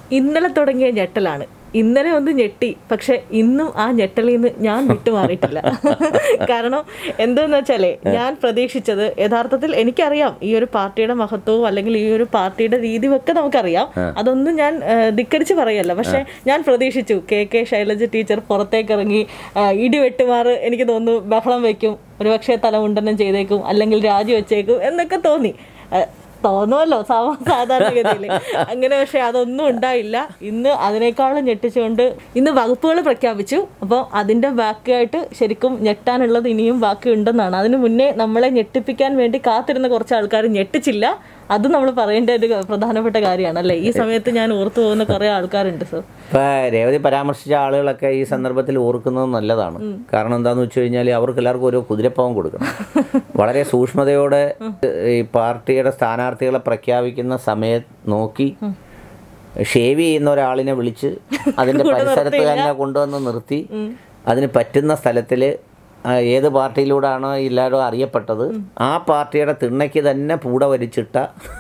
ഇന്നലെ തുടങ്ങിയ ഞെട്ടലാണ് ഇന്നലെ ഒന്ന് ഞെട്ടി പക്ഷെ ഇന്നും ആ ഞെട്ടലിൽ നിന്ന് ഞാൻ വിട്ടുമാറിയിട്ടില്ല കാരണം എന്തെന്ന് വെച്ചാലേ ഞാൻ പ്രതീക്ഷിച്ചത് യഥാർത്ഥത്തിൽ എനിക്കറിയാം ഈ ഒരു പാർട്ടിയുടെ മഹത്വവും അല്ലെങ്കിൽ ഈ ഒരു പാർട്ടിയുടെ രീതിയും ഒക്കെ നമുക്കറിയാം അതൊന്നും ഞാൻ ആ, ധിക്കരിച്ച് പറയല്ല പക്ഷെ ഞാൻ പ്രതീക്ഷിച്ചു കെ കെ ശൈലജ ടീച്ചർ പുറത്തേക്ക് ഇറങ്ങി ആ, ഇടി വെട്ടുമാറ് എനിക്ക് തോന്നുന്നു ബഹളം വെക്കും ഒരുപക്ഷെ തലമുണ്ടനം ചെയ്തേക്കും അല്ലെങ്കിൽ രാജിവെച്ചേക്കും എന്നൊക്കെ തോന്നി ആ, തോന്നുമല്ലോ സാ- സാധാരണഗതിയിൽ അങ്ങനെ പക്ഷെ അതൊന്നും ഉണ്ടായില്ല ഇന്ന് അതിനേക്കാളും ഞെട്ടിച്ചുകൊണ്ട് ഇന്ന് വകുപ്പുകൾ പ്രഖ്യാപിച്ചു അപ്പോൾ അതിൻ്റെ ബാക്കിയായിട്ട് ശരിക്കും ഞെട്ടാനുള്ളത് ഇനിയും ബാക്കി ഉണ്ടെന്നാണ് അതിന് മുന്നേ നമ്മളെ ഞെട്ടിപ്പിക്കാൻ വേണ്ടി കാത്തിരുന്ന കുറച്ച് ആൾക്കാർ ഞെട്ടിച്ചില്ല അത് നമ്മൾ പറയേണ്ട ഒരു പ്രധാനപ്പെട്ട കാര്യമാണ് അല്ലേ ഈ സമയത്ത് ഞാൻ ഓർത്തു പോകുന്ന കുറേ ആൾക്കാരുണ്ട് സർ ഇപ്പൊ രേവതി പരാമർശിച്ച ആളുകളൊക്കെ ഈ സന്ദർഭത്തിൽ ഓർക്കുന്നത് നല്ലതാണ് കാരണം എന്താന്ന് വെച്ച് കഴിഞ്ഞാൽ അവർക്ക് എല്ലാവർക്കും ഓരോ കുതിരപ്പാവം കൊടുക്കണം വളരെ സൂക്ഷ്മതയോടെ ഈ പാർട്ടിയുടെ സ്ഥാനാർത്ഥികളെ പ്രഖ്യാപിക്കുന്ന സമയത്ത് നോക്കി ഷേവ് ചെയ്യുന്ന ഒരാളിനെ വിളിച്ച് അതിന്റെ പരിസരത്ത് തന്നെ കൊണ്ടുവന്ന് നിർത്തി അതിന് പറ്റുന്ന സ്ഥലത്തിൽ ഏത് പാർട്ടിയിലൂടെയാണോ എല്ലാവരും അറിയപ്പെട്ടത് ആ പാർട്ടിയുടെ തിണ്ണയ്ക്ക് തന്നെ പൂട വലിച്ചിട്ട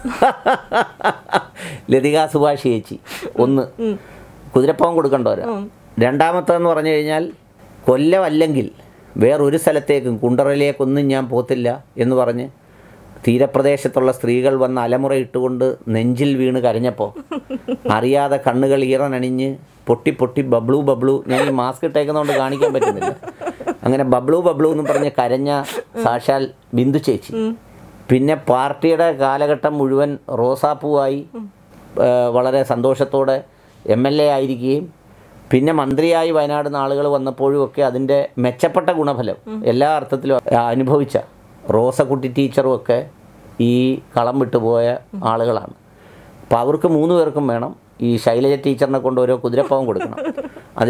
ലതിക സുഭാഷ് ചേച്ചി ഒന്ന് കുതിരപ്പാവം കൊടുക്കണ്ടവരാ രണ്ടാമത്തെന്ന് പറഞ്ഞു കഴിഞ്ഞാൽ കൊല്ലമല്ലെങ്കിൽ വേറൊരു സ്ഥലത്തേക്കും കുണ്ടറയിലേക്കൊന്നും ഞാൻ പോത്തില്ല എന്ന് പറഞ്ഞ് തീരപ്രദേശത്തുള്ള സ്ത്രീകൾ വന്ന് അലമുറ ഇട്ടുകൊണ്ട് നെഞ്ചിൽ വീണ് കരഞ്ഞപ്പോൾ അറിയാതെ കണ്ണുകൾ ഈറനണിഞ്ഞ് പൊട്ടി പൊട്ടി ബബ്ലു ബബ്ലു ഞാൻ ഈ മാസ്ക് ഇട്ടേക്കുന്നതുകൊണ്ട് കാണിക്കാൻ പറ്റുന്നില്ല അങ്ങനെ ബബ്ലു ബബ്ലു എന്ന് പറഞ്ഞ് കരഞ്ഞ സാക്ഷാൽ ബിന്ദു ചേച്ചി പിന്നെ പാർട്ടിയുടെ കാലഘട്ടം മുഴുവൻ റോസാപ്പൂവായി ആ, വളരെ സന്തോഷത്തോടെ എം എൽ എ ആയിരിക്കുകയും പിന്നെ മന്ത്രിയായി വയനാട് നാളുകൾ വന്നപ്പോഴും ഒക്കെ അതിൻ്റെ മെച്ചപ്പെട്ട ഗുണഫലം എല്ലാ അർത്ഥത്തിലും അനുഭവിച്ച റോസക്കുട്ടി ടീച്ചറും ഒക്കെ ഈ കളം വിട്ടുപോയ ആളുകളാണ് അപ്പോൾ അവർക്ക് മൂന്ന് പേർക്കും വേണം ഈ ശൈലജ ടീച്ചറിനെ കൊണ്ട് ഓരോ കുതിരപ്പാവം കൊടുക്കണം അതിൽ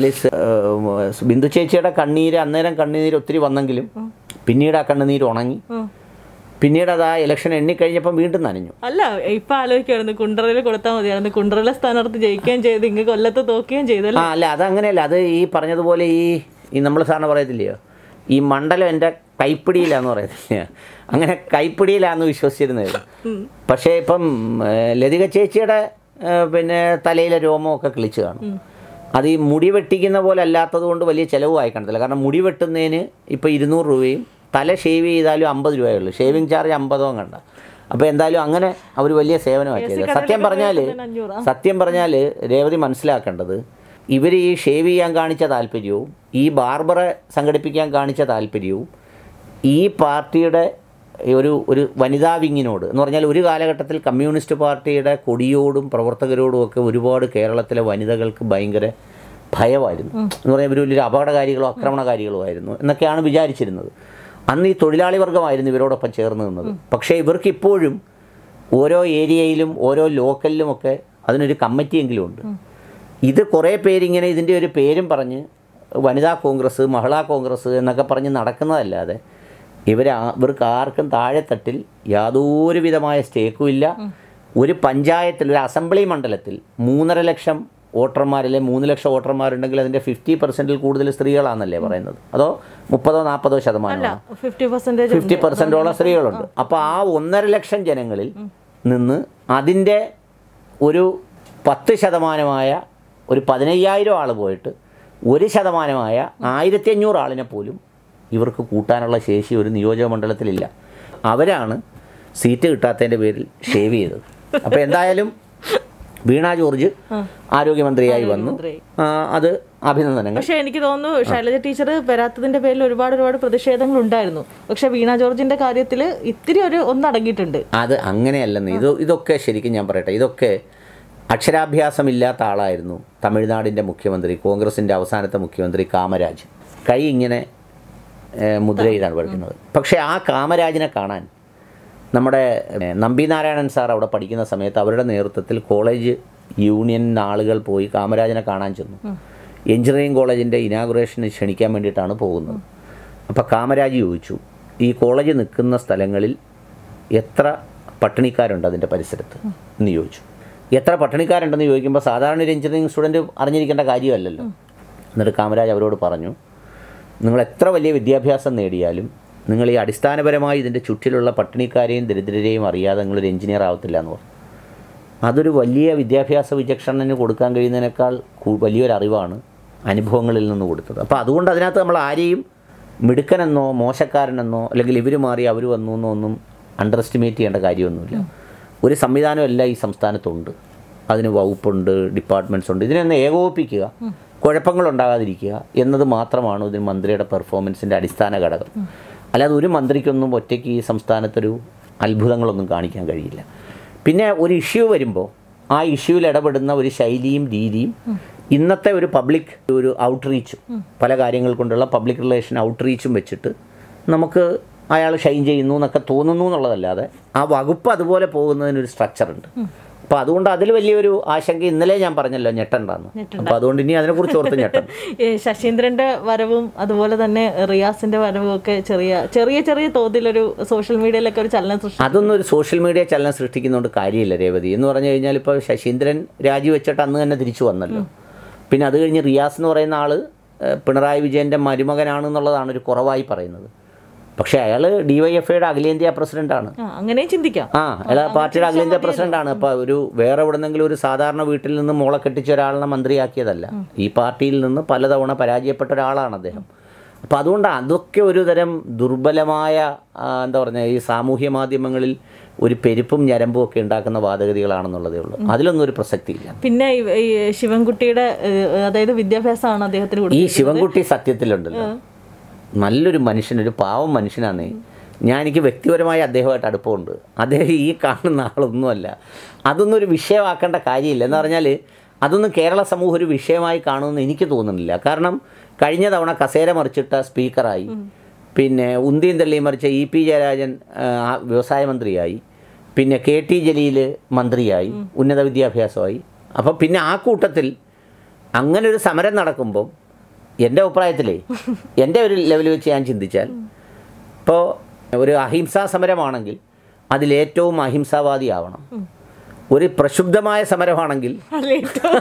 ബിന്ദു ചേച്ചിയുടെ കണ്ണീര് അന്നേരം കണ്ണുനീര് ഒത്തിരി വന്നെങ്കിലും പിന്നീട് ആ കണ്ണുനീര് ഉണങ്ങി പിന്നീട് അത് ആ ഇലക്ഷൻ എണ്ണിക്കഴിഞ്ഞപ്പം വീണ്ടും നനഞ്ഞു അല്ല ഇപ്പൊ ആലോചിക്കുമായിരുന്നു കുണ്ടറയിൽ കൊടുത്താൽ മതിയായിരുന്നു കുണ്ടറയിലെ സ്ഥാനാർത്ഥി ജയിക്കുകയും ചെയ്ത് ഇങ്ങ് കൊല്ലത്ത് തോക്കുകയും ചെയ്തല്ലോ ആ അല്ല അതങ്ങനെയല്ല അത് ഈ പറഞ്ഞതുപോലെ ഈ ഈ നമ്മൾ സാറിന് പറയത്തില്ലയോ ഈ മണ്ഡലം എൻ്റെ കൈപ്പിടിയിലാന്ന് പറയത്തില്ല അങ്ങനെ കൈപ്പിടിയിലാന്ന് വിശ്വസിച്ചിരുന്നത് പക്ഷേ ഇപ്പം ഏഹ്, ലതിക ചേച്ചിയുടെ ഏഹ്, പിന്നെ തലയിലെ രോമമൊക്കെ കിളിച്ച് കാണും അത് ഈ മുടി വെട്ടിക്കുന്ന പോലെ അല്ലാത്തത് കൊണ്ട് വലിയ ചിലവുമായി കാണത്തില്ല കാരണം മുടി വെട്ടുന്നതിന് ഇപ്പോൾ ഇരുന്നൂറ് രൂപയും തല ഷേവ് ചെയ്താലും അമ്പത് രൂപയുള്ളൂ ഷേവിങ് ചാർജ് അമ്പതോ കണ്ട അപ്പോൾ എന്തായാലും അങ്ങനെ അവർ വലിയ സേവനമാക്കിയത് സത്യം പറഞ്ഞാൽ അഞ്ഞൂറാ സത്യം പറഞ്ഞാൽ രേവതി മനസ്സിലാക്കേണ്ടത് ഇവർ ഈ ഷേവ് ചെയ്യാൻ കാണിച്ച താല്പര്യവും ഈ ബാർബറെ സംഘടിപ്പിക്കാൻ കാണിച്ച താല്പര്യവും ഈ പാർട്ടിയുടെ ഒരു ഒരു വനിതാ വിങ്ങിനോട് എന്ന് പറഞ്ഞാൽ ഒരു കാലഘട്ടത്തിൽ കമ്മ്യൂണിസ്റ്റ് പാർട്ടിയുടെ കൊടിയോടും പ്രവർത്തകരോടും ഒക്കെ ഒരുപാട് കേരളത്തിലെ വനിതകൾക്ക് ഭയങ്കര ഭയമായിരുന്നു എന്ന് പറഞ്ഞാൽ ഇവർ വലിയൊരു അപകടകാരികളോ ആക്രമണകാരികളോ ആയിരുന്നു എന്നൊക്കെയാണ് വിചാരിച്ചിരുന്നത് അന്ന് ഈ തൊഴിലാളി വർഗമായിരുന്നു ഇവരോടൊപ്പം ചേർന്ന് നിന്നത് പക്ഷേ ഇവർക്ക് ഇപ്പോഴും ഓരോ ഏരിയയിലും ഓരോ ലോക്കലിലുമൊക്കെ അതിനൊരു കമ്മിറ്റിയെങ്കിലും ഉണ്ട് ഇത് കുറേ പേരിങ്ങനെ ഇതിൻ്റെ ഒരു പേരും പറഞ്ഞ് വനിതാ കോൺഗ്രസ് മഹിളാ കോൺഗ്രസ് എന്നൊക്കെ പറഞ്ഞ് നടക്കുന്നതല്ലാതെ ഇവർ ഇവർക്ക് ആർക്കും താഴെത്തട്ടിൽ യാതൊരു വിധമായ സ്റ്റേക്കും ഇല്ല ഒരു പഞ്ചായത്തിൽ ഒരു അസംബ്ലി മണ്ഡലത്തിൽ മൂന്നര ലക്ഷം വോട്ടർമാരിലെ മൂന്ന് ലക്ഷം വോട്ടർമാരുണ്ടെങ്കിൽ അതിൻ്റെ ഫിഫ്റ്റി പെർസെൻറ്റിൽ കൂടുതൽ സ്ത്രീകളാണെന്നല്ലേ പറയുന്നത് അതോ മുപ്പതോ നാൽപ്പതോ ശതമാനമാണോ ഫിഫ്റ്റി പെർസെന്റേജ് ഫിഫ്റ്റി പെർസെൻറ്റോളം സ്ത്രീകളുണ്ട് അപ്പോൾ ആ ഒന്നര ലക്ഷം ജനങ്ങളിൽ നിന്ന് അതിൻ്റെ ഒരു പത്ത് ശതമാനമായ ഒരു പതിനയ്യായിരം ആൾ പോയിട്ട് ഒരു ശതമാനമായ ആയിരത്തി അഞ്ഞൂറ് ആളിനെ പോലും ഇവർക്ക് കൂട്ടാനുള്ള ശേഷി ഒരു നിയോജക മണ്ഡലത്തിലില്ല അവരാണ് സീറ്റ് കിട്ടാത്തതിൻ്റെ പേരിൽ ഷേവ് ചെയ്തത് അപ്പോൾ എന്തായാലും വീണ ജോർജ് ആരോഗ്യമന്ത്രിയായി വന്നു ആ, അത് അഭിനന്ദനങ്ങൾ പക്ഷെ എനിക്ക് തോന്നുന്നു ശൈലജ ടീച്ചർ വരാത്തതിന്റെ പേരിൽ ഒരുപാട് ഒരുപാട് പ്രതിഷേധങ്ങൾ ഉണ്ടായിരുന്നു പക്ഷെ വീണ ജോർജിന്റെ കാര്യത്തിൽ ഇത്തിരി ഒരു ഒന്നടങ്ങിയിട്ടുണ്ട് അത് അങ്ങനെയല്ലെന്ന് ഇത് ഇതൊക്കെ ശരിക്കും ഞാൻ പറയട്ടെ ഇതൊക്കെ അക്ഷരാഭ്യാസമില്ലാത്ത ആളായിരുന്നു തമിഴ്നാടിൻ്റെ മുഖ്യമന്ത്രി കോൺഗ്രസിൻ്റെ അവസാനത്തെ മുഖ്യമന്ത്രി കാമരാജ് കൈ ഇങ്ങനെ ഏഹ്, മുദ്രയിലാണ് പഠിക്കുന്നത് പക്ഷേ ആ കാമരാജിനെ കാണാൻ നമ്മുടെ ഏഹ്, നമ്പി നാരായണൻ സാർ അവിടെ പഠിക്കുന്ന സമയത്ത് അവരുടെ നേതൃത്വത്തിൽ കോളേജ് യൂണിയൻ ആളുകൾ പോയി കാമരാജനെ കാണാൻ ചെന്നു എഞ്ചിനീയറിംഗ് കോളേജിൻ്റെ ഇനാഗുറേഷന് ക്ഷണിക്കാൻ വേണ്ടിയിട്ടാണ് പോകുന്നത് അപ്പോൾ കാമരാജ് ചോദിച്ചു ഈ കോളേജ് നിൽക്കുന്ന സ്ഥലങ്ങളിൽ എത്ര പട്ടിണിക്കാരുണ്ട് അതിൻ്റെ പരിസരത്ത് എന്ന് ചോദിച്ചു എത്ര പട്ടിണിക്കാരുണ്ടെന്ന് ചോദിക്കുമ്പോൾ സാധാരണ ഒരു എഞ്ചിനീയറിംഗ് സ്റ്റുഡൻറ്റ് അറിഞ്ഞിരിക്കേണ്ട കാര്യമല്ലല്ലോ എന്നിട്ട് കാമരാജ് അവരോട് പറഞ്ഞു നിങ്ങൾ എത്ര വലിയ വിദ്യാഭ്യാസം നേടിയാലും നിങ്ങൾ ഈ അടിസ്ഥാനപരമായി ഇതിൻ്റെ ചുറ്റിലുള്ള പട്ടിണിക്കാരെയും ദരിദ്രരെയും അറിയാതെ നിങ്ങളൊരു എഞ്ചിനീയർ ആവത്തില്ല എന്ന് പറഞ്ഞു അതൊരു വലിയ വിദ്യാഭ്യാസ വിചക്ഷണന് കൊടുക്കാൻ കഴിയുന്നതിനേക്കാൾ കൂ- വലിയൊരു അറിവാണ് അനുഭവങ്ങളിൽ നിന്ന് കൊടുത്തത് അപ്പോൾ അതുകൊണ്ട് അതിനകത്ത് നമ്മൾ ആരെയും മിടുക്കനെന്നോ മോശക്കാരനെന്നോ അല്ലെങ്കിൽ ഇവർ മാറി അവർ വന്നു എന്നോ ഒന്നും അണ്ടർ എസ്റ്റിമേറ്റ് ചെയ്യേണ്ട കാര്യമൊന്നുമില്ല ഒരു സംവിധാനമെല്ലാം ഈ സംസ്ഥാനത്തുണ്ട് അതിന് വകുപ്പുണ്ട് ഡിപ്പാർട്ട്മെൻറ്റ്സ് ഉണ്ട് ഇതിനൊന്ന് ഏകോപിപ്പിക്കുക കുഴപ്പങ്ങൾ ഉണ്ടാകാതിരിക്കുക എന്നത് മാത്രമാണ് ഇതിന് മന്ത്രിയുടെ പെർഫോമൻസിൻ്റെ അടിസ്ഥാന ഘടകം അല്ലാതെ ഒരു മന്ത്രിക്കൊന്നും ഒറ്റയ്ക്ക് ഈ സംസ്ഥാനത്തൊരു അത്ഭുതങ്ങളൊന്നും കാണിക്കാൻ കഴിയില്ല പിന്നെ ഒരു ഇഷ്യൂ വരുമ്പോൾ ആ ഇഷ്യൂവിൽ ഇടപെടുന്ന ഒരു ശൈലിയും രീതിയും ഇന്നത്തെ ഒരു പബ്ലിക് ഒരു ഔട്ട്റീച്ചും പല കാര്യങ്ങൾ കൊണ്ടുള്ള പബ്ലിക് റിലേഷൻ ഔട്ട്റീച്ചും വെച്ചിട്ട് നമുക്ക് അയാൾ ഷൈൻ ചെയ്യുന്നു എന്നൊക്കെ തോന്നുന്നു എന്നുള്ളതല്ലാതെ ആ വകുപ്പ് അതുപോലെ പോകുന്നതിനൊരു സ്ട്രക്ചറുണ്ട് അപ്പോൾ അതുകൊണ്ട് അതിൽ വലിയൊരു ആശങ്ക ഇന്നലെ ഞാൻ പറഞ്ഞല്ലോ ഞെട്ടണ്ടാന്ന് അപ്പോൾ അതുകൊണ്ട് ഇനി അതിനെക്കുറിച്ച് ഓർത്ത് ഞെട്ടണം ഈ ശശീന്ദ്രന്റെ വരവും അതുപോലെ തന്നെ റിയാസിന്റെ വരവും ഒക്കെ ചെറിയ ചെറിയ ചെറിയ തോതിലൊരു സോഷ്യൽ മീഡിയയിലൊക്കെ ഒരു ചലനം സൃഷ്ടി അതൊന്നും ഒരു സോഷ്യൽ മീഡിയ ചലനം സൃഷ്ടിക്കുന്നതുകൊണ്ട് കാര്യമില്ല രേവതി എന്ന് പറഞ്ഞു കഴിഞ്ഞാൽ ഇപ്പോൾ ശശീന്ദ്രൻ രാജിവെച്ചിട്ട് അന്ന് തന്നെ തിരിച്ചു വന്നല്ലോ പിന്നെ അത് കഴിഞ്ഞ് റിയാസ് എന്ന് പറയുന്ന ആൾ പിണറായി വിജയൻ്റെ മരുമകനാണെന്നുള്ളതാണ് ഒരു കുറവായി പറയുന്നത് പക്ഷേ അയാൾ ഡി വൈ എഫ് ഐയുടെ അഖിലേന്ത്യാ പ്രസിഡൻ്റാണ് ആ അങ്ങനെയും ചിന്തിക്കാം ആ അയാൾ ആ പാർട്ടിയുടെ അഖിലേന്ത്യാ പ്രസിഡന്റാണ് അപ്പോൾ ഒരു വേറെ എവിടെന്നെങ്കിലും ഒരു സാധാരണ വീട്ടിൽ നിന്ന് മോളെ കെട്ടിച്ച ഒരാളിനെ മന്ത്രിയാക്കിയതല്ല ഈ പാർട്ടിയിൽ നിന്ന് പലതവണ പരാജയപ്പെട്ട ഒരാളാണ് അദ്ദേഹം അപ്പോൾ അതുകൊണ്ട് അതൊക്കെ ഒരു തരം ദുർബലമായ ആ, എന്താ പറയുക ഈ സാമൂഹ്യ മാധ്യമങ്ങളിൽ ഒരു പെരുപ്പും ഞരമ്പും ഒക്കെ ഉണ്ടാക്കുന്ന വാദഗതികളാണെന്നുള്ളതേ ഉള്ളൂ അതിലൊന്നും ഒരു പ്രസക്തിയില്ല പിന്നെ ഈ- ഈ ശിവൻകുട്ടിയുടെ ഏഹ്, അതായത് വിദ്യാഭ്യാസമാണ് അദ്ദേഹത്തിന് ഈ കൊടുത്തത് ശിവൻകുട്ടി സത്യത്തിലുണ്ടല്ലോ നല്ലൊരു മനുഷ്യൻ ഒരു പാവം മനുഷ്യനാണ് ഞാൻ എനിക്ക് വ്യക്തിപരമായി അദ്ദേഹമായിട്ട് അടുപ്പമുണ്ട് അദ്ദേഹം ഈ കാണുന്ന ആളൊന്നുമല്ല അതൊന്നും ഒരു വിഷയമാക്കേണ്ട കാര്യമില്ല എന്ന് പറഞ്ഞാൽ അതൊന്നും കേരള സമൂഹം ഒരു വിഷയമായി കാണുമെന്ന് എനിക്ക് തോന്നുന്നില്ല കാരണം കഴിഞ്ഞ തവണ കസേര മറിച്ചിട്ട സ്പീക്കറായി പിന്നെ ഉന്തിയും തള്ളിയും മറിച്ച ഇ പി ജയരാജൻ ആ, വ്യവസായ മന്ത്രിയായി പിന്നെ കെ ടി ജലീൽ മന്ത്രിയായി ഉന്നത വിദ്യാഭ്യാസമായി അപ്പോൾ പിന്നെ ആ കൂട്ടത്തിൽ അങ്ങനെ ഒരു സമരം നടക്കുമ്പോൾ എൻ്റെ അഭിപ്രായത്തിലേ എൻ്റെ ഒരു ലെവൽ വെച്ച് ഞാൻ ചിന്തിച്ചാൽ ഇപ്പോൾ ഒരു അഹിംസാ സമരമാണെങ്കിൽ അതിലേറ്റവും അഹിംസാവാദിയാവണം ഒരു പ്രക്ഷുബ്ധമായ സമരമാണെങ്കിൽ അതിലേറ്റവും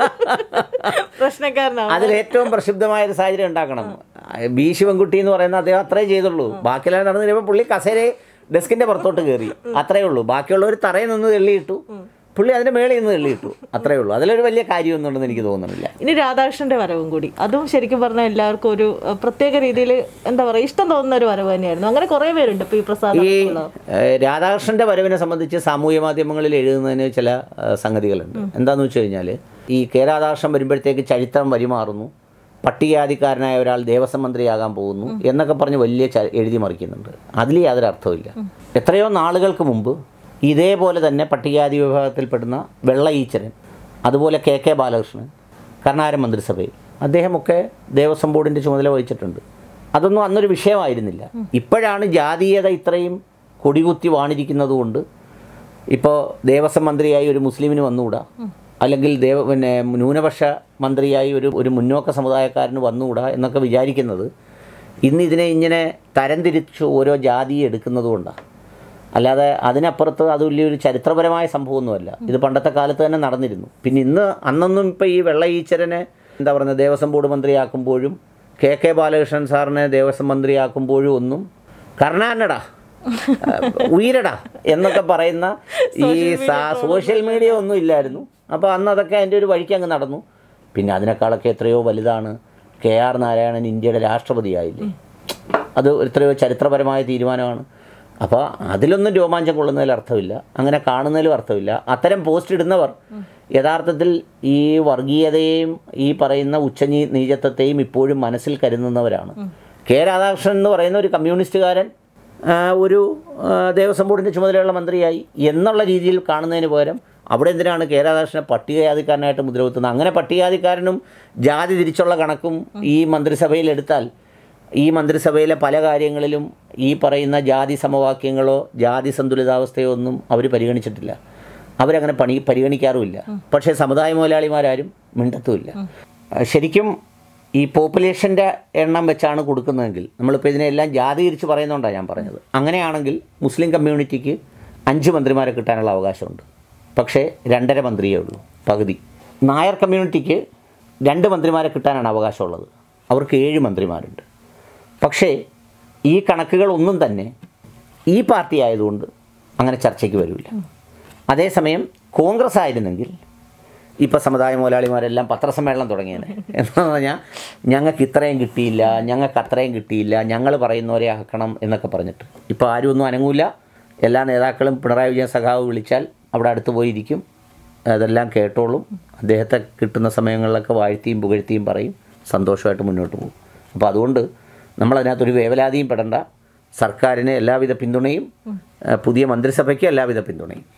പ്രശ്നക്കാരനാണ് അതിലേറ്റവും പ്രക്ഷുബ്ധമായ ഒരു സാഹചര്യം ഉണ്ടാക്കണം ബി ശിവൻകുട്ടി എന്ന് പറയുന്ന അദ്ദേഹം അത്രേ ചെയ്തുള്ളൂ ബാക്കിയെല്ലാം നടന്നു കഴിയുമ്പോൾ പുള്ളി കസേര ഡെസ്കിൻ്റെ പുറത്തോട്ട് കയറി അത്രേ ഉള്ളൂ ബാക്കിയുള്ളവർ തറയിൽ നിന്ന് തെള്ളിയിട്ടു പുള്ളി അതിൻ്റെ മേളിൽ നിന്ന് തെള്ളിയിട്ടു അത്രേ ഉള്ളൂ അതിലൊരു വലിയ കാര്യമൊന്നും ഉണ്ടെന്ന് എനിക്ക് തോന്നുന്നില്ല ഇനി രാധാകൃഷ്ണന്റെ വരവും കൂടി അതും ശരിക്കും പറഞ്ഞാൽ എല്ലാവർക്കും ഒരു അഹ്, പ്രത്യേക രീതിയിൽ എന്താ പറയുക ഇഷ്ടം തോന്നുന്ന ഒരു വരവ് തന്നെയായിരുന്നു അങ്ങനെ കുറേ പേരുണ്ട് ഇപ്പൊ ഈ പ്രസാദ് ഈ അടക്കമുള്ളവർ. ഏഹ്, രാധാകൃഷ്ണന്റെ വരവിനെ സംബന്ധിച്ച് സാമൂഹ്യ മാധ്യമങ്ങളിൽ എഴുതുന്നതിന് ചില ഏഹ്, സംഗതികളുണ്ട് എന്താന്ന് വെച്ച് കഴിഞ്ഞാൽ ഈ കെ രാധാകൃഷ്ണൻ വരുമ്പോഴത്തേക്ക് ചരിത്രം വരിമാറുന്നു പട്ടികജാതിക്കാരനായ ഒരാൾ ദേവസ്വം മന്ത്രിയാകാൻ പോകുന്നു എന്നൊക്കെ പറഞ്ഞ് വലിയ ച- എഴുതി മറിക്കുന്നുണ്ട് അതിൽ യാതൊരു അർത്ഥമില്ല എത്രയോ നാളുകൾക്ക് മുമ്പ് ഇതേപോലെ തന്നെ പട്ടികജാതി വിഭാഗത്തിൽപ്പെടുന്ന വെള്ള ഈച്ചരൻ അതുപോലെ കെ കെ ബാലകൃഷ്ണൻ കർണാടക മന്ത്രിസഭയിൽ അദ്ദേഹമൊക്കെ ദേവസ്വം ബോർഡിൻ്റെ ചുമതല വഹിച്ചിട്ടുണ്ട് അതൊന്നും അന്നൊരു വിഷയമായിരുന്നില്ല ഇപ്പോഴാണ് ജാതീയത ഇത്രയും കൊടികുത്തി വാണിരിക്കുന്നത് കൊണ്ട് ഇപ്പോൾ ദേവസ്വം മന്ത്രിയായി ഒരു മുസ്ലിമിന് വന്നുകൂടാ അല്ലെങ്കിൽ ദേവ പിന്നെ ന്യൂനപക്ഷ മന്ത്രിയായി ഒരു ഒരു മുന്നോക്ക സമുദായക്കാരന് വന്നുകൂടാ എന്നൊക്കെ വിചാരിക്കുന്നത് ഇന്ന് ഇതിനെ ഇങ്ങനെ തരംതിരിച്ച് ഓരോ ജാതി എടുക്കുന്നത് കൊണ്ടാണ് അല്ലാതെ അതിനപ്പുറത്ത് അത് വലിയൊരു ചരിത്രപരമായ സംഭവമൊന്നുമല്ല ഇത് പണ്ടത്തെ കാലത്ത് തന്നെ നടന്നിരുന്നു പിന്നെ ഇന്ന് അന്നൊന്നും ഇപ്പോൾ ഈ വെള്ള ഈച്ചരനെ എന്താ പറയുക ദേവസ്വം ബോർഡ് മന്ത്രിയാക്കുമ്പോഴും കെ കെ ബാലകൃഷ്ണൻ സാറിനെ ദേവസ്വം മന്ത്രിയാക്കുമ്പോഴും ഒന്നും കർണാനടാ ഉയരടാ എന്നൊക്കെ പറയുന്ന ഈ സാ- സോഷ്യൽ മീഡിയ ഒന്നും ഇല്ലായിരുന്നു അപ്പോൾ അന്ന് അതൊക്കെ അതിൻ്റെ ഒരു വഴിക്ക് അങ്ങ് നടന്നു പിന്നെ അതിനേക്കാളൊക്കെ എത്രയോ വലുതാണ് കെ ആർ നാരായണൻ ഇന്ത്യയുടെ രാഷ്ട്രപതിയായില്ലേ അത് എത്രയോ ചരിത്രപരമായ തീരുമാനമാണ് അപ്പോൾ അതിലൊന്നും രോമാഞ്ചം കൊള്ളുന്നതിൽ അർത്ഥമില്ല അങ്ങനെ കാണുന്നതിലും അർത്ഥമില്ല അത്തരം പോസ്റ്റ് ഇടുന്നവർ യഥാർത്ഥത്തിൽ ഈ വർഗീയതയെയും ഈ പറയുന്ന ഉച്ചനീ നീചത്വത്തെയും ഇപ്പോഴും മനസ്സിൽ കരുതുന്നവരാണ് കെ രാധാകൃഷ്ണൻ എന്ന് പറയുന്ന ഒരു കമ്മ്യൂണിസ്റ്റുകാരൻ ആ, ഒരു ആ, ദേവസ്വം ബോർഡിൻ്റെ ചുമതലയുള്ള മന്ത്രിയായി എന്നുള്ള രീതിയിൽ കാണുന്നതിന് പകരം അവിടെ എന്തിനാണ് കെ രാധാകൃഷ്ണനെ പട്ടികജാതിക്കാരനായിട്ട് മുദ്രകുത്തുന്നത് അങ്ങനെ പട്ടികജാതിക്കാരനും ജാതി തിരിച്ചുള്ള കണക്കും ഈ മന്ത്രിസഭയിൽ എടുത്താൽ ഈ മന്ത്രിസഭയിലെ പല കാര്യങ്ങളിലും ഈ പറയുന്ന ജാതി സമവാക്യങ്ങളോ ജാതി സന്തുലിതാവസ്ഥയോ ഒന്നും അവർ പരിഗണിച്ചിട്ടില്ല അവരങ്ങനെ പണി പരിഗണിക്കാറുമില്ല പക്ഷേ സമുദായ മുതലാളിമാരാരും മിണ്ടത്തുമില്ല ശരിക്കും ഈ പോപ്പുലേഷൻ്റെ എണ്ണം വെച്ചാണ് കൊടുക്കുന്നതെങ്കിൽ നമ്മളിപ്പോൾ ഇതിനെല്ലാം ജാതി തിരിച്ച് പറയുന്നതുകൊണ്ടാണ് ഞാൻ പറഞ്ഞത് അങ്ങനെയാണെങ്കിൽ മുസ്ലിം കമ്മ്യൂണിറ്റിക്ക് അഞ്ച് മന്ത്രിമാരെ കിട്ടാനുള്ള അവകാശമുണ്ട് പക്ഷേ രണ്ടര മന്ത്രിയേ ഉള്ളൂ പകുതി നായർ കമ്മ്യൂണിറ്റിക്ക് രണ്ട് മന്ത്രിമാരെ കിട്ടാനാണ് അവകാശമുള്ളത് അവർക്ക് ഏഴ് മന്ത്രിമാരുണ്ട് പക്ഷേ ഈ കണക്കുകളൊന്നും തന്നെ ഈ പാർട്ടി ആയതുകൊണ്ട് അങ്ങനെ ചർച്ചയ്ക്ക് വരില്ല അതേസമയം കോൺഗ്രസ് ആയിരുന്നെങ്കിൽ ഇപ്പം സമുദായ മുതലാളിമാരെല്ലാം പത്രസമ്മേളനം തുടങ്ങിയത് എന്ന് പറഞ്ഞാൽ ഞങ്ങൾക്ക് ഇത്രയും കിട്ടിയില്ല ഞങ്ങൾക്ക് അത്രയും കിട്ടിയില്ല ഞങ്ങൾ പറയുന്നവരെ ആക്കണം എന്നൊക്കെ പറഞ്ഞിട്ട് ഇപ്പോൾ ആരും ഒന്നും അനങ്ങൂല എല്ലാ നേതാക്കളും പിണറായി വിജയൻ സഖാവ് വിളിച്ചാൽ അവിടെ അടുത്ത് പോയിരിക്കും അതെല്ലാം കേട്ടോളും അദ്ദേഹത്തെ കിട്ടുന്ന സമയങ്ങളിലൊക്കെ വാഴ്ത്തിയും പുകഴ്ത്തിയും പറയും സന്തോഷമായിട്ട് മുന്നോട്ട് പോകും അപ്പോൾ അതുകൊണ്ട് നമ്മളതിനകത്തൊരു വേവലാതിയും പെടണ്ട സർക്കാരിന് എല്ലാവിധ പിന്തുണയും ഏഹ് പുതിയ മന്ത്രിസഭയ്ക്ക് എല്ലാവിധ പിന്തുണയും